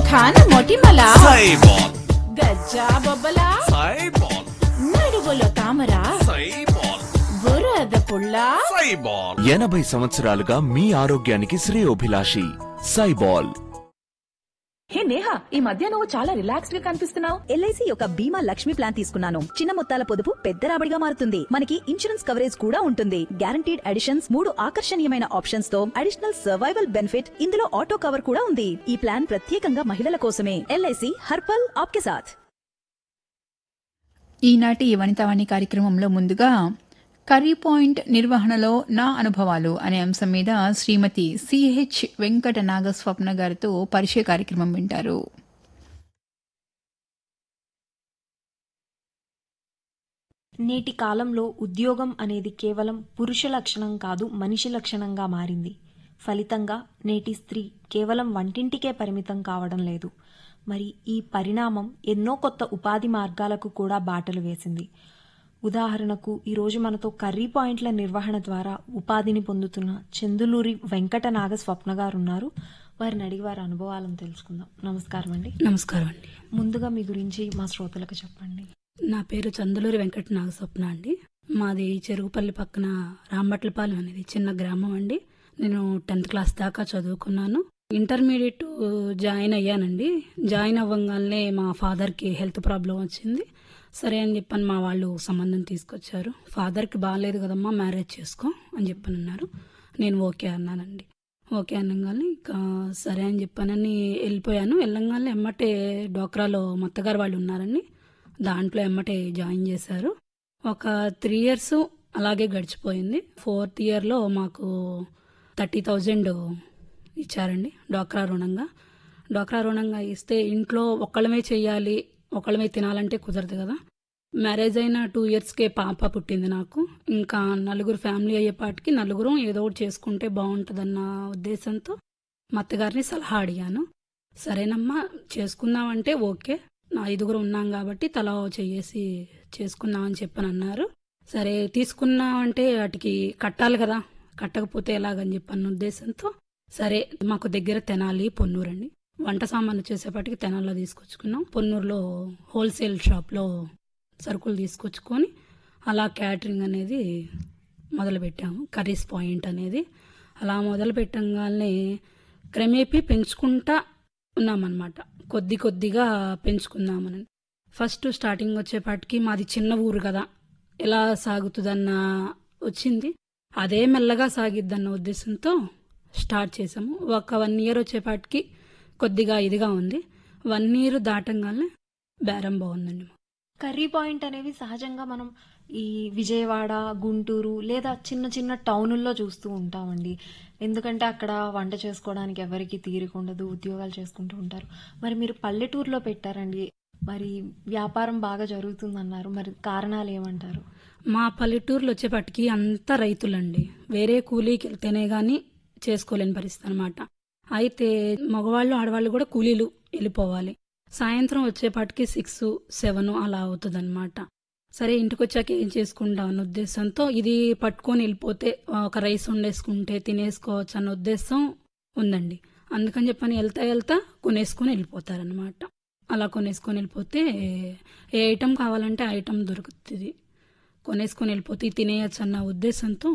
ముఖాన మొటిమల సైబాల్ గజ్జా బొబ్బల సైబాల్ నడుగులో తామర సైబాల్ బురద పుల్ల సైబాల్ ఎనభై సంవత్సరాలుగా మీ ఆరోగ్యానికి శ్రేయోభిలాషి సైబాల్ హే నేహా ఈ మధ్య నువ్వు చాలా రిలాక్స్డ్ గా కనిపిస్తున్నావు ఎల్ఐసి యొక్క బీమా లక్ష్మి ప్లాన్ తీసుకున్నాను చిన్న మొత్తాల పొదుపు పెద్ద రాబడిగా మారుతుంది మనకి ఇన్సూరెన్స్ కవరేజ్ కూడా ఉంటుంది గ్యారంటీడ్ అడిషన్స్ మూడు ఆకర్షణీయమైన ఆప్షన్స్ తో అడిషనల్ సర్వైవల్ బెనిఫిట్ ఇందులో ఆటో కవర్ కూడా ఉంది ఈ ప్లాన్ ప్రత్యేకంగా మహిళల కోసమే ఎల్ఐసి హర్పల్ ఆప్కే సాథ్ ఈనాటి వనితావాణి కార్యక్రమంలో ముందుగా కర్రీ పాయింట్ నిర్వహణలో నా అనుభవాలు అనే అంశం మీద శ్రీమతి సిహెచ్ వెంకట నాగస్వప్న గారితో పరిచయ కార్యక్రమం వింటారు నేటి కాలంలో ఉద్యోగం అనేది కేవలం పురుష లక్షణం కాదు మనిషి లక్షణంగా మారింది ఫలితంగా నేటి స్త్రీ కేవలం వంటింటికే పరిమితం కావడం లేదు మరి ఈ పరిణామం ఎన్నో కొత్త ఉపాధి మార్గాలకు కూడా బాటలు వేసింది ఉదాహరణకు ఈరోజు మనతో కర్రీ పాయింట్ల నిర్వహణ ద్వారా ఉపాధిని పొందుతున్న చందులూరి వెంకట నాగ స్వప్న గారు ఉన్నారు వారిని అడిగి వారి అనుభవాలను తెలుసుకుందాం నమస్కారం అండి నమస్కారం అండి ముందుగా మీ గురించి మా శ్రోతలకు చెప్పండి నా పేరు చందులూరి వెంకట నాగస్వప్న అండి మాది చెరుగుపల్లి పక్కన రాంబట్లపాలెం అనేది చిన్న గ్రామం అండి నేను టెన్త్ క్లాస్ దాకా చదువుకున్నాను ఇంటర్మీడియట్ జాయిన్ అయ్యానండి జాయిన్ అవ్వగానే మా ఫాదర్కి హెల్త్ ప్రాబ్లం వచ్చింది సరే అని చెప్పని మా వాళ్ళు సంబంధం తీసుకొచ్చారు ఫాదర్కి బాగాలేదు కదమ్మా మ్యారేజ్ చేసుకో అని చెప్పని అన్నారు నేను ఓకే అన్నానండి ఓకే అనగానే ఇక సరే అని చెప్పానని వెళ్ళిపోయాను వెళ్ళంగానే ఎమ్మటే డోక్రాలో మత్తగారు వాళ్ళు ఉన్నారండి దాంట్లో ఎమ్మటే జాయిన్ చేశారు ఒక త్రీ ఇయర్స్ అలాగే గడిచిపోయింది ఫోర్త్ ఇయర్లో మాకు థర్టీ థౌజండ్ ఇచ్చారండి డోక్రా రుణంగా డోక్రా రుణంగా ఇస్తే ఇంట్లో ఒక్కళ్ళమే చెయ్యాలి ఒక్కళ్ళమే తినాలంటే కుదరదు కదా మ్యారేజ్ అయిన టూ ఇయర్స్కే పాప పుట్టింది నాకు ఇంకా నలుగురు ఫ్యామిలీ అయ్యేపాటికి నలుగురు ఏదో ఒకటి చేసుకుంటే బాగుంటుందన్న ఉద్దేశంతో మా అత్తగారిని సలహా అడిగాను సరేనమ్మా చేసుకుందామంటే ఓకే నా ఐదుగురు ఉన్నాం కాబట్టి తలా ఓ చెయ్యేసి చేసుకుందామని చెప్పని అన్నారు సరే తీసుకున్నామంటే వాటికి కట్టాలి కదా కట్టకపోతే ఎలాగని చెప్పన్న ఉద్దేశంతో సరే మాకు దగ్గర తెనాలి పొన్నూరండి వంట సామాన్ వచ్చేసేపటికి తెనాల్లో తీసుకొచ్చుకున్నాం పొన్నూరులో హోల్సేల్ షాప్లో సరుకులు తీసుకొచ్చుకొని అలా క్యాటరింగ్ అనేది మొదలుపెట్టాము కర్రీస్ పాయింట్ అనేది అలా మొదలు పెట్టంగానే క్రమేపీ పెంచుకుంటా ఉన్నామన్నమాట కొద్ది కొద్దిగా పెంచుకుందామని ఫస్ట్ స్టార్టింగ్ వచ్చేపాటికి మాది చిన్న ఊరు కదా ఎలా సాగుతుందన్న వచ్చింది అదే మెల్లగా సాగిద్దన్న ఉద్దేశంతో స్టార్ట్ చేసాము ఒక వన్ ఇయర్ వచ్చేపాటికి కొద్దిగా ఇదిగా ఉంది వన్ ఇయర్ దాటంగానే బేరం బాగుందండి కర్రీ పాయింట్ అనేవి సహజంగా మనం ఈ విజయవాడ గుంటూరు లేదా చిన్న చిన్న టౌనుల్లో చూస్తూ ఉంటామండి ఎందుకంటే అక్కడ వంట చేసుకోవడానికి ఎవరికి తీరిక ఉండదు ఉద్యోగాలు చేసుకుంటూ ఉంటారు మరి మీరు పల్లెటూరులో పెట్టారండి మరి వ్యాపారం బాగా జరుగుతుందన్నారు మరి కారణాలు ఏమంటారు మా పల్లెటూరులో వచ్చేపటికి అంతా రైతులండి వేరే కూలీకి వెళ్తేనే కానీ చేసుకోలేని పరిస్థితి అనమాట అయితే మగవాళ్ళు ఆడవాళ్ళు కూడా కూలీలు వెళ్ళిపోవాలి సాయంత్రం వచ్చేపాటికి సిక్స్ సెవెన్ అలా అవుతుంది సరే ఇంటికి వచ్చాక ఏం చేసుకుంటాం అన్న ఉద్దేశంతో ఇది పట్టుకొని వెళ్ళిపోతే ఒక రైస్ వండేసుకుంటే తినేసుకోవచ్చు అన్న ఉద్దేశం ఉందండి అందుకని చెప్పని వెళ్తా వెళ్తా కొనేసుకొని వెళ్ళిపోతారనమాట అలా కొనేసుకొని వెళ్ళిపోతే ఏ ఐటెం కావాలంటే ఆ ఐటెం దొరుకుతుంది కొనేసుకొని వెళ్ళిపోతే తినేయచ్చు అన్న ఉద్దేశంతో